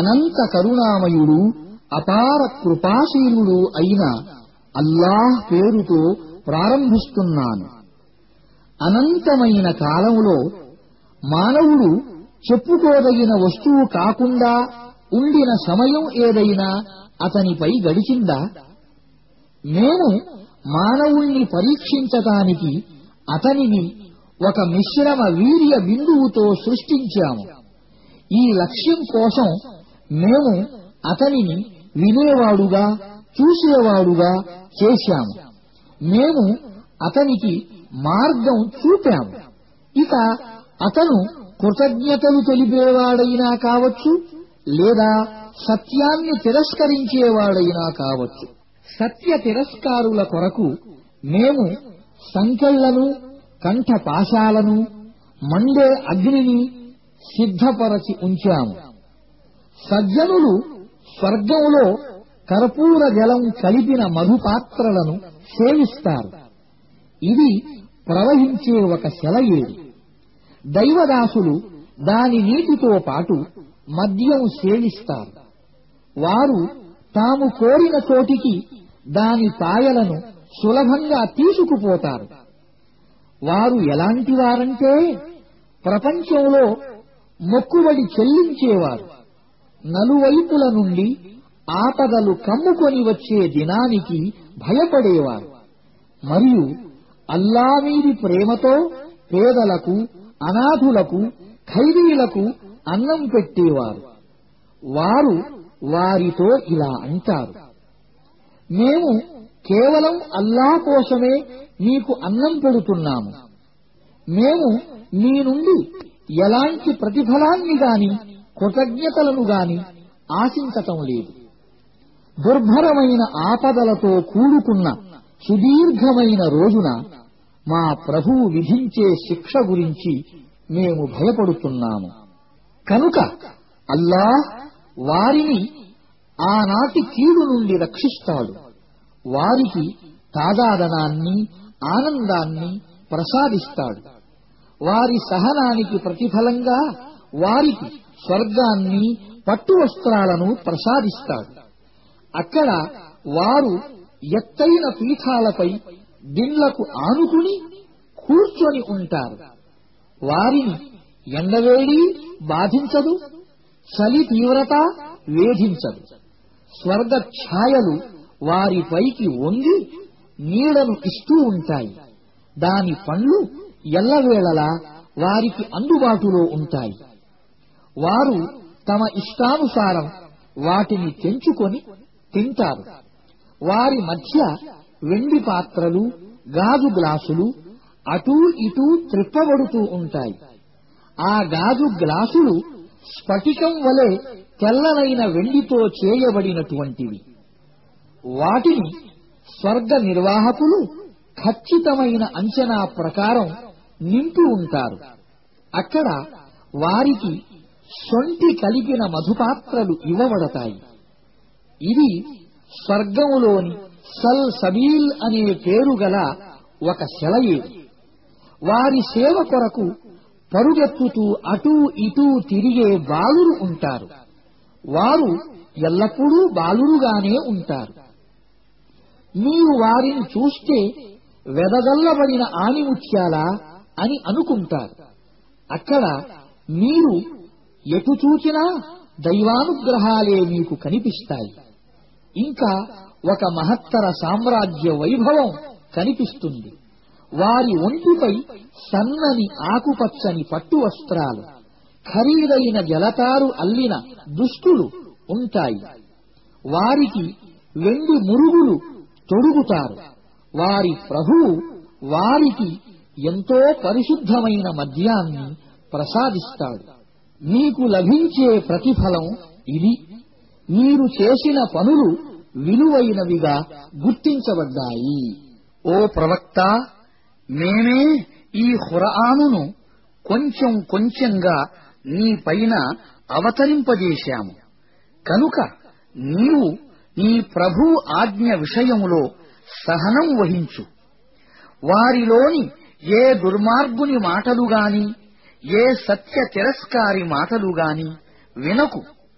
అనంత కరుణామయుడు అపార కృపాశీలుడు అయిన అల్లాహ్ పేరుతో ప్రారంభిస్తున్నాను అనంతమైన కాలంలో మానవుడు చెప్పుకోదగిన వస్తువు కాకుండా ఉండిన సమయం ఏదైనా అతనిపై గడిచిందా మేము మానవుణ్ణి పరీక్షించటానికి అతనిని ఒక మిశ్రమ వీర్య బిందువుతో సృష్టించాము ఈ లక్ష్యం కోసం మేము అతనిని వినేవాడుగా చూసేవాడుగా చేశాము మేము అతనికి మార్గం చూపాము ఇక అతను కృతజ్ఞతలు తెలిపేవాడైనా కావచ్చు లేదా సత్యాన్ని తిరస్కరించేవాడైనా కావచ్చు సత్య తిరస్కారుల కొరకు మేము సంకెళ్లను కంఠపాశాలను మండే అగ్నిని సిద్ధపరచి ఉంచాము సజ్జనులు స్వర్గంలో కర్పూర జలం కలిపిన మధుపాత్రలను సేవిస్తారు ఇది ప్రవహించే ఒక సెలయేరు దైవదాసులు దాని నీటితో పాటు మద్యం సేవిస్తారు వారు తాము కోరిన చోటికి దాని పాయలను సులభంగా తీసుకుపోతారు వారు ఎలాంటి వారంటే ప్రపంచంలో మొక్కుబడి చెల్లించేవారు నలువైపుల నుండి ఆపదలు కమ్ముకొని వచ్చే దినానికి భయపడేవారు మరియు అల్లా మీది ప్రేమతో పేదలకు అనాథులకు ఖైదీలకు అన్నం పెట్టేవారు వారు వారితో ఇలా అంటారు మేము కేవలం అల్లా కోసమే మీకు అన్నం పెడుతున్నాము మేము మీ నుండి ఎలాంటి ప్రతిఫలాన్ని గాని కృతజ్ఞతలను గాని ఆశించటం లేదు దుర్భరమైన ఆపదలతో కూడుకున్న సుదీర్ఘమైన రోజున మా ప్రభువు విధించే శిక్ష గురించి మేము భయపడుతున్నాము కనుక అల్లాహ్ వారిని ఆనాటి కీడు నుండి రక్షిస్తాడు వారికి తాజాదనాన్ని ఆనందాన్ని ప్రసాదిస్తాడు వారి సహనానికి ప్రతిఫలంగా వారికి స్వర్గాన్ని పట్టు వస్త్రాలను ప్రసాదిస్తాడు అక్కడ వారు ఎత్తైన పీఠాలపై దిండ్లకు ఆనుకుని కూర్చొని ఉంటారు వారిని ఎండవేడి బాధించదు చలి తీవ్రత వేధించదు స్వర్గ ఛాయలు వారిపైకి వంగి నీడను ఇస్తూ ఉంటాయి దాని పండ్లు ఎల్లవేళలా వారికి అందుబాటులో ఉంటాయి వారు తమ ఇష్టానుసారం వాటిని తెంచుకొని తింటారు వారి మధ్య వెండి పాత్రలు గాజు గ్లాసులు అటూ ఇటూ త్రిప్పబడుతూ ఉంటాయి ఆ గాజు గ్లాసులు స్ఫటికం వలె తెల్లనైన వెండితో చేయబడినటువంటివి వాటిని స్వర్గ నిర్వాహకులు ఖచ్చితమైన అంచనా ప్రకారం నింపి ఉంటారు అక్కడ వారికి సొంటి కలిపిన మధుపాత్రలు ఇవ్వబడతాయి ఇది స్వర్గములోని సల్ సబీల్ అనే పేరు గల ఒక సెలయేరు వారి సేవ కొరకు పరుగెత్తుతూ అటూ ఇటూ తిరిగే బాలురు ఉంటారు వారు ఎల్లప్పుడూ బాలురుగానే ఉంటారు నీవు వారిని చూస్తే వెదగల్లబడిన ఆణిముత్యాలా అని అనుకుంటారు అక్కడ మీరు ఎటు చూచినా దైవానుగ్రహాలే మీకు కనిపిస్తాయి ఇంకా ఒక మహత్తర సామ్రాజ్య వైభవం కనిపిస్తుంది వారి ఒంటిపై సన్నని ఆకుపచ్చని పట్టు వస్త్రాలు ఖరీదైన జలతారు అల్లిన దుస్తులు ఉంటాయి వారికి వెండి మురుగులు తొడుగుతారు వారి ప్రభువు వారికి ఎంతో పరిశుద్ధమైన మద్యాన్ని ప్రసాదిస్తాడు మీకు లభించే ప్రతిఫలం ఇది మీరు చేసిన పనులు విలువైనవిగా గుర్తించబడ్డాయి ఓ ప్రవక్త మేమే ఈ హురానును కొంచెం కొంచెంగా నీ పైన అవతరింపజేశాము కనుక నీవు నీ ప్రభు ఆజ్ఞ విషయములో సహనం వహించు వారిలోని ఏ దుర్మార్గుని మాటలు గాని ఏ సత్య తిరస్కారి మాటలు గాని వినకు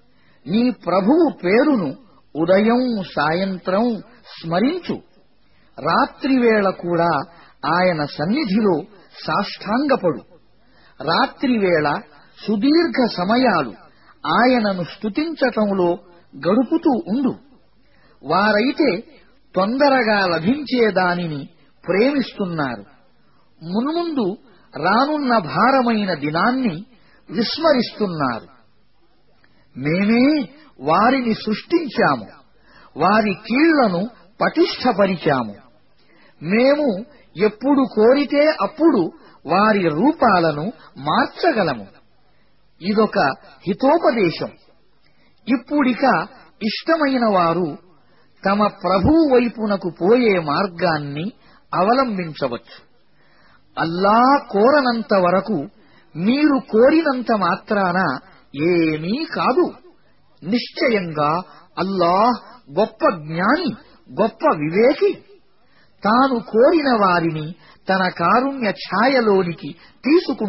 నీ ప్రభువు పేరును ఉదయం సాయంత్రం స్మరించు రాత్రివేళ కూడా ఆయన సన్నిధిలో సాష్టాంగపడు రాత్రివేళ సుదీర్ఘ సమయాలు ఆయనను స్తుతించటంలో గడుపుతూ ఉండు వారైతే తొందరగా లభించే దానిని ప్రేమిస్తున్నారు మున్ముందు రానున్న భారమైన దినాన్ని విస్మరిస్తున్నారు మేమే వారిని సృష్టించాము వారి కీళ్లను పటిష్టపరిచాము మేము ఎప్పుడు కోరితే అప్పుడు వారి రూపాలను మార్చగలము ఇదొక హితోపదేశం ఇప్పుడిక ఇష్టమైన వారు తమ ప్రభువు వైపునకు పోయే మార్గాన్ని అవలంబించవచ్చు అల్లా కోరనంత వరకు మీరు కోరినంత మాత్రాన ఏమీ కాదు నిశ్చయంగా అల్లాహ్ గొప్ప జ్ఞాని గొప్ప వివేకి తాను కోరిన వారిని తన కారుణ్య ఛాయలోనికి తీసుకుంటాడు